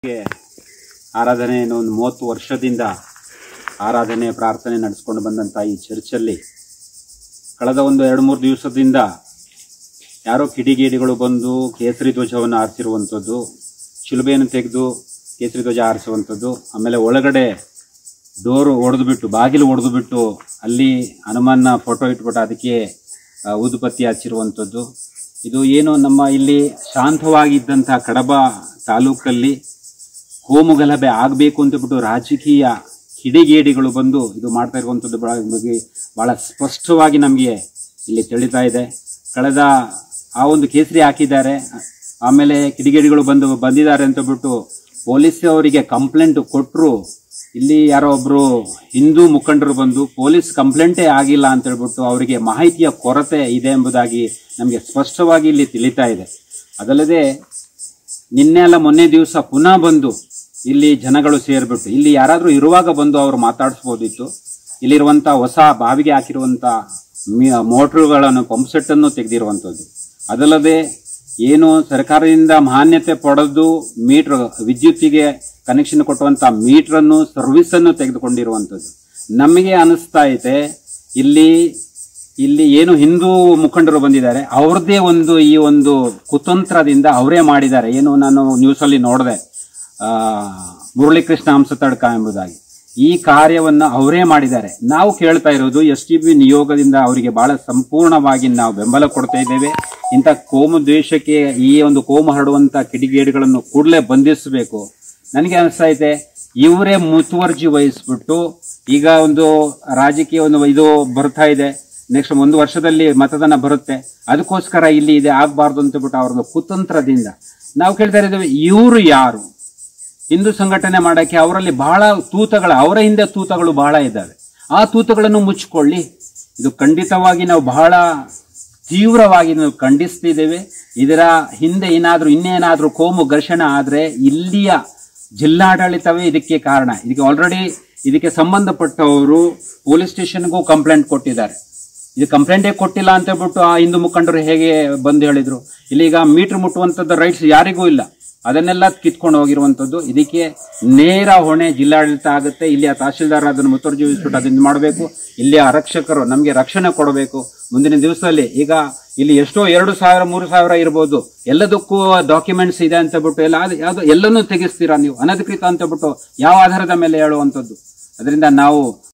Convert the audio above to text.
ಆರಾಧನೆ ಒಂದು ಮೂವತ್ತು ವರ್ಷದಿಂದ ಆರಾಧನೆ ಪ್ರಾರ್ಥನೆ ನಡೆಸ್ಕೊಂಡು ಬಂದಂಥ ಈ ಚರ್ಚಲ್ಲಿ ಕಳೆದ ಒಂದು ಎರಡು ಮೂರು ದಿವಸದಿಂದ ಯಾರೋ ಕಿಡಿಗೇಡಿಗಳು ಬಂದು ಕೇಸರಿ ಧ್ವಜವನ್ನು ಆರಿಸಿರುವಂಥದ್ದು ಶಿಲುಬೆಯನ್ನು ತೆಗೆದು ಕೇಸರಿ ಧ್ವಜ ಆರಿಸುವಂಥದ್ದು ಆಮೇಲೆ ಒಳಗಡೆ ಡೋರು ಒಡೆದು ಬಾಗಿಲು ಒಡೆದು ಬಿಟ್ಟು ಅಲ್ಲಿ ಹನುಮಾನ್ನ ಫೋಟೋ ಇಟ್ಬಿಟ್ಟು ಅದಕ್ಕೆ ಆ, ಊದುಬತ್ತಿ ಹಚ್ಚಿರುವಂಥದ್ದು ಇದು ಏನು ನಮ್ಮ ಇಲ್ಲಿ ಶಾಂತವಾಗಿದ್ದಂಥ ಕಡಬ ತಾಲೂಕಲ್ಲಿ ಕೋಮು ಗಲಭೆ ಆಗಬೇಕು ಅಂತ ಬಿಟ್ಟು ರಾಜಕೀಯ ಕಿಡಿಗೇಡಿಗಳು ಬಂದು ಇದು ಮಾಡ್ತಾ ಇರುವಂಥದ್ದು ಬಹಳ ಬಗ್ಗೆ ಬಹಳ ಸ್ಪಷ್ಟವಾಗಿ ನಮಗೆ ಇಲ್ಲಿ ತಿಳಿತಾ ಇದೆ ಕಳೆದ ಆ ಒಂದು ಕೇಸರಿ ಹಾಕಿದ್ದಾರೆ ಆಮೇಲೆ ಕಿಡಿಗೇಡಿಗಳು ಬಂದು ಬಂದಿದ್ದಾರೆ ಅಂತ ಬಿಟ್ಟು ಪೊಲೀಸ್ ಅವರಿಗೆ ಕಂಪ್ಲೇಂಟ್ ಕೊಟ್ಟರು ಇಲ್ಲಿ ಯಾರೋ ಒಬ್ರು ಹಿಂದೂ ಮುಖಂಡರು ಬಂದು ಪೊಲೀಸ್ ಕಂಪ್ಲೇಂಟೇ ಆಗಿಲ್ಲ ಅಂತ ಹೇಳ್ಬಿಟ್ಟು ಅವರಿಗೆ ಮಾಹಿತಿಯ ಕೊರತೆ ಇದೆ ಎಂಬುದಾಗಿ ನಮಗೆ ಸ್ಪಷ್ಟವಾಗಿ ಇಲ್ಲಿ ತಿಳಿತಾ ಇದೆ ಅದಲ್ಲದೆ ನಿನ್ನೆ ಅಲ್ಲ ಮೊನ್ನೆ ದಿವಸ ಪುನಃ ಬಂದು ಇಲ್ಲಿ ಜನಗಳು ಸೇರ್ಬಿಟ್ಟು ಇಲ್ಲಿ ಯಾರಾದ್ರೂ ಇರುವಾಗ ಬಂದು ಅವರು ಮಾತಾಡಿಸ್ಬೋದಿತ್ತು ಇಲ್ಲಿರುವಂತ ಹೊಸ ಬಾವಿಗೆ ಹಾಕಿರುವಂತ ಮೋಟ್ರುಗಳನ್ನು ಪಂಪ್ ಸೆಟ್ ಅನ್ನು ತೆಗೆದಿರುವಂತದ್ದು ಅದಲ್ಲದೆ ಏನು ಸರ್ಕಾರದಿಂದ ಮಾನ್ಯತೆ ಪಡೆದು ಮೀಟರ್ ವಿದ್ಯುತ್ತಿಗೆ ಕನೆಕ್ಷನ್ ಕೊಟ್ಟುವಂತ ಮೀಟರ್ ಅನ್ನು ಸರ್ವಿಸ್ ಅನ್ನು ತೆಗೆದುಕೊಂಡಿರುವಂತದ್ದು ನಮಗೆ ಅನಿಸ್ತಾ ಇದೆ ಇಲ್ಲಿ ಇಲ್ಲಿ ಏನು ಹಿಂದೂ ಮುಖಂಡರು ಬಂದಿದ್ದಾರೆ ಅವ್ರದ್ದೇ ಒಂದು ಈ ಒಂದು ಕುತಂತ್ರದಿಂದ ಅವರೇ ಮಾಡಿದ್ದಾರೆ ಏನು ನಾನು ನ್ಯೂಸ್ ಅಲ್ಲಿ ನೋಡಿದೆ ಆ, ಮುರಳೀಕೃಷ್ಣ ಹಂಸತಡ್ಕ ಎಂಬುದಾಗಿ ಈ ಕಾರ್ಯವನ್ನ ಅವರೇ ಮಾಡಿದ್ದಾರೆ ನಾವು ಕೇಳ್ತಾ ಇರೋದು ಎಸ್ ಟಿ ಬಿ ನಿಯೋಗದಿಂದ ಅವರಿಗೆ ಬಹಳ ಸಂಪೂರ್ಣವಾಗಿ ನಾವು ಬೆಂಬಲ ಕೊಡ್ತಾ ಇದ್ದೇವೆ ಇಂಥ ಕೋಮು ದ್ವೇಷಕ್ಕೆ ಈ ಒಂದು ಕೋಮು ಹರಡುವಂತ ಕಿಡಿಗೇಡಿಗಳನ್ನು ಕೂಡಲೇ ಬಂಧಿಸಬೇಕು ನನಗೆ ಅನಿಸ್ತಾ ಇದೆ ಇವರೇ ಮುತುವರ್ಜಿ ವಹಿಸ್ಬಿಟ್ಟು ಈಗ ಒಂದು ರಾಜಕೀಯ ಒಂದು ಇದು ಬರ್ತಾ ಇದೆ ನೆಕ್ಸ್ಟ್ ಒಂದು ವರ್ಷದಲ್ಲಿ ಮತದಾನ ಬರುತ್ತೆ ಅದಕ್ಕೋಸ್ಕರ ಇಲ್ಲಿ ಇದೆ ಆಗ್ಬಾರ್ದು ಅಂತ ಬಿಟ್ಟು ಅವ್ರದ್ದು ಕುತಂತ್ರದಿಂದ ನಾವು ಕೇಳ್ತಾ ಇದ್ದೇವೆ ಇವರು ಯಾರು ಹಿಂದೂ ಸಂಘಟನೆ ಮಾಡಕ್ಕೆ ಅವರಲ್ಲಿ ಬಹಳ ತೂತಗಳ ಅವರ ಹಿಂದೆ ತೂತಗಳು ಬಹಳ ಇದ್ದಾವೆ ಆ ತೂತಗಳನ್ನು ಮುಚ್ಚಿಕೊಳ್ಳಿ ಇದು ಖಂಡಿತವಾಗಿ ನಾವು ಬಹಳ ತೀವ್ರವಾಗಿ ನಾವು ಖಂಡಿಸ್ತಿದ್ದೇವೆ ಇದರ ಹಿಂದೆ ಏನಾದ್ರೂ ಇನ್ನೇನಾದ್ರೂ ಕೋಮು ಘರ್ಷಣೆ ಆದ್ರೆ ಇಲ್ಲಿಯ ಜಿಲ್ಲಾಡಳಿತವೇ ಇದಕ್ಕೆ ಕಾರಣ ಇದಕ್ಕೆ ಆಲ್ರೆಡಿ ಇದಕ್ಕೆ ಸಂಬಂಧಪಟ್ಟವರು ಪೊಲೀಸ್ ಸ್ಟೇಷನ್ಗೂ ಕಂಪ್ಲೇಂಟ್ ಕೊಟ್ಟಿದ್ದಾರೆ ಇದು ಕಂಪ್ಲೇಂಟೇ ಕೊಟ್ಟಿಲ್ಲ ಅಂತ ಹೇಳ್ಬಿಟ್ಟು ಆ ಹಿಂದೂ ಮುಖಂಡರು ಹೇಗೆ ಬಂದು ಹೇಳಿದ್ರು ಇಲ್ಲೀಗ ಮೀಟರ್ ಮುಟ್ಟುವಂಥದ್ದು ರೈಟ್ಸ್ ಯಾರಿಗೂ ಇಲ್ಲ ಅದನ್ನೆಲ್ಲ ಕಿತ್ಕೊಂಡು ಹೋಗಿರುವಂಥದ್ದು ಇದಕ್ಕೆ ನೇರ ಹೊಣೆ ಜಿಲ್ಲಾಡಳಿತ ಆಗುತ್ತೆ ಇಲ್ಲಿಯ ತಹಶೀಲ್ದಾರ್ ಅದನ್ನು ಮುತುವರ್ಜಿ ವಹಿಸ್ಬಿಟ್ಟು ಅದನ್ನು ಮಾಡಬೇಕು ಇಲ್ಲಿಯ ಆರಕ್ಷಕರು ನಮಗೆ ರಕ್ಷಣೆ ಕೊಡಬೇಕು ಮುಂದಿನ ದಿವಸದಲ್ಲಿ ಈಗ ಇಲ್ಲಿ ಎಷ್ಟೋ ಎರಡು ಸಾವಿರ ಮೂರು ಸಾವಿರ ಇರ್ಬೋದು ಎಲ್ಲದಕ್ಕೂ ಡಾಕ್ಯುಮೆಂಟ್ಸ್ ಇದೆ ಅಂತ ಬಿಟ್ಟು ಎಲ್ಲ ಅದು ಯಾವ್ದು ಎಲ್ಲನೂ ತೆಗಿಸ್ತೀರಾ ನೀವು ಅನಧಿಕೃತ ಅಂತ ಬಿಟ್ಟು ಯಾವ ಆಧಾರದ ಮೇಲೆ ಹೇಳುವಂಥದ್ದು ಅದರಿಂದ ನಾವು